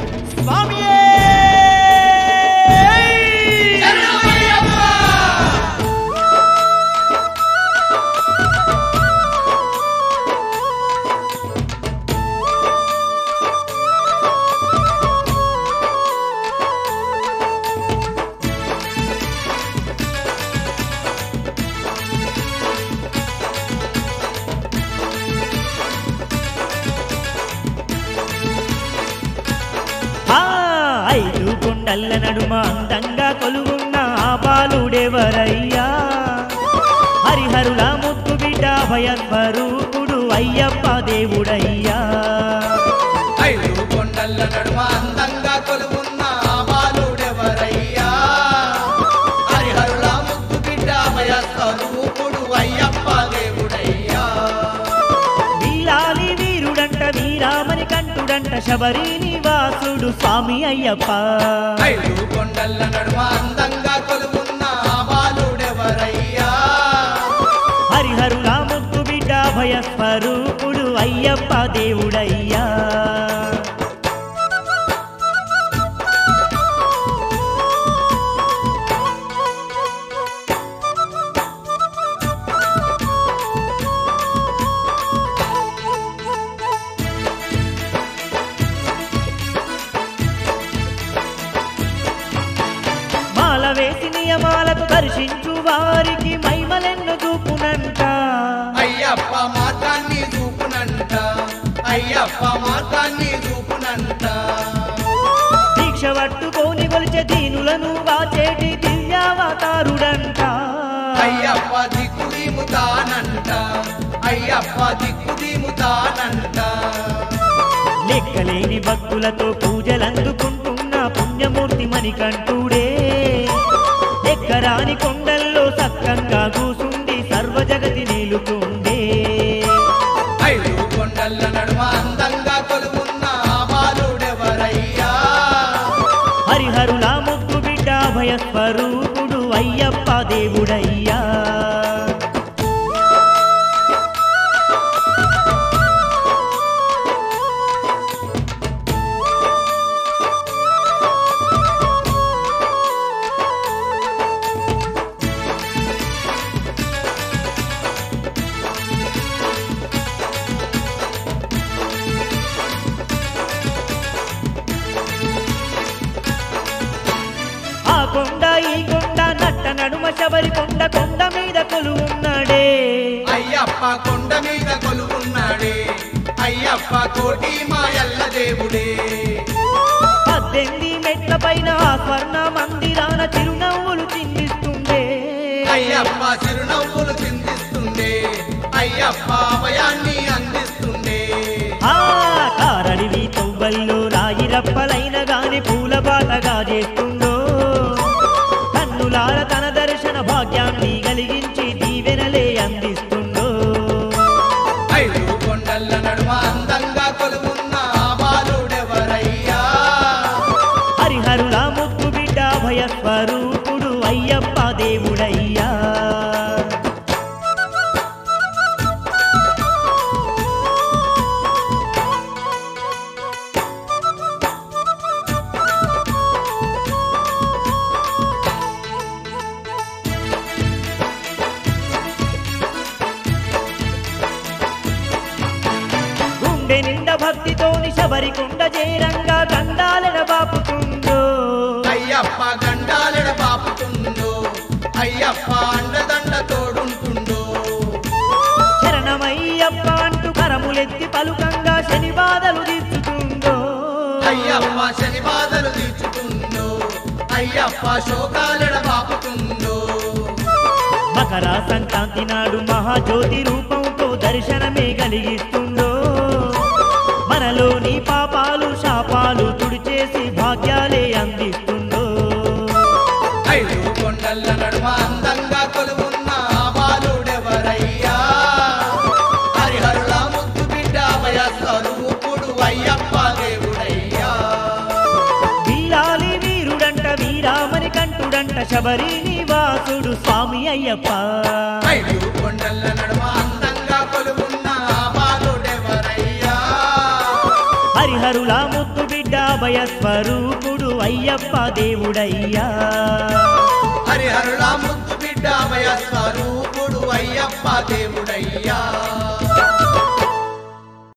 స్వామియే ఆ ఐదు కొండల్ల నడుమ అందంగా కొలువున్న ఆ బాలుడెవరయ్యా హరిహరుల ముద్దు బిడ్డ భయస్వరూపుడు అయ్యప్ప దేవుడయ్యా ఐదు కొండల నడుమ అందంగా కొలువున్న ఆ బాలుడెవరయ్యా హరిహరుల ముద్దు బిడ్డ భయ స్వరూపుడు అయ్యప్ప దేవుడయ్యా వీరాలి వీరుడంట వీరామని కంటుడంట శబరి నివాసుడు స్వామి అయ్యప్ప ఐదు కొండల నడుమ అందంగా కొలువున్న ఆ బాలుడెవరయ్యా హరిహరుల ముద్దు బిడ్డ భయస్వరూపుడు అయ్యప్ప దేవుడయ్యా మాల వేసి నియమాలకు దర్శించు వారికి మైమలెన్ను చూపునంట అయ్యప్ప మాత్రాన్ని చూపునంట అయ్యప్ప మాత్రాన్ని చూపునంట దీక్ష పట్టుకోని కొలిచే దీనులను వాచేటి దివ్యావతారుడంట అయ్యప్ప దిక్కు దిముతానంట అయ్యప్ప దిక్కు దిముతానంట లెక్కలేని భక్తులతో పూజలందుకుంటున్న పుణ్యమూర్తి మణికంఠుడే ఎక్కరాని కొండల్లో సక్కంగా కూసుండి సర్వజగతి నిలుతుండే ఐదు కొండల నడుమ అందంగా కొలువున్న ఆ బాలుడెవరయ్యా హరిహరుల ముద్దు బిడ్డ భయస్వరూపుడు అయ్యప్ప దేవుడయ్యా ఆ కొండ ఈ కొండ నట్ట నడుమ శబరి కొండ కొండ మీద కొలువున్నాడే అయ్యప్ప కొండ మీద కొలువున్నాడే అయ్యప్ప కోటి మాయల్ల దేవుడే పద్దెనిమిది మెట్ల పైన ఆ స్వర్ణ మందిరాన చిరునవ్వులు చిందిస్తుండే అయ్యప్ప చిరునవ్వులు చిందిస్తుండే అయ్యప్ప అభయాన్ని అందిస్తుండే ఆ కారడివి తొవ్వల్లో రాయి రప్పలైన గాని పూల బాటగా చేస్తుండో కన్నులార తన దర్శన భాగ్యాన్ని కలిగించి దీవెనలే అందిస్తుండో ఐదు కొండల నడుమ అందంగా కొలువున్న ఆ బాలుడెవరయ్యా హరిహరుల ముద్దు బిడ్డ భయస్వరూపుడు అయ్యప్ప దేవుడయ్యా గుండె నిండా భక్తితోని శబరి కొండ చేరంగా గండాలెన బాపుతుందో అయ్యప్ప గండాలెడ పాపుతుందో అయ్యప్ప అండదండ తోడుంటుందో శరణమయ్యప్ప అంటూ కరములెత్తి పలుకంగా శని బాధలు తీర్చుతుందో అయ్యప్ప శని బాధలు తీర్చుతుందో అయ్యప్ప శోకాలెడ పాపుతుందో మకర సంక్రాంతి నాడు మహాజ్యోతి రూపంతో దర్శనమే కలిగిస్తుందో మనలోని పాపాలు శాపాలు తుడిచేసి భాగ్యాలే అందిస్తుందో ఐదు కొండల నడుమ అందంగా కొలువున్న ఆ బాలుడెవరయ్యా హరిహరుల ముద్దు బిడ్డ భయ స్వరూపుడు అయ్యప్ప దేవుడయ్యా వీరాలి వీరుడంట వీరామని కంటుడంట శబరి నివాసుడు స్వామి అయ్యప్ప ఐదు కొండల నడుమ అందంగా కొలువున్న ఆ బాలుడెవరయ్యా హరిహరుల ముద్దు బిడ్డ భయ స్వరూపుడు అయ్యప్ప దేవుడయ్యా హరిహరుల ముద్దు బిడ్డ భయ స్వరూపుడు అయ్యప్ప దేవుడయ్యా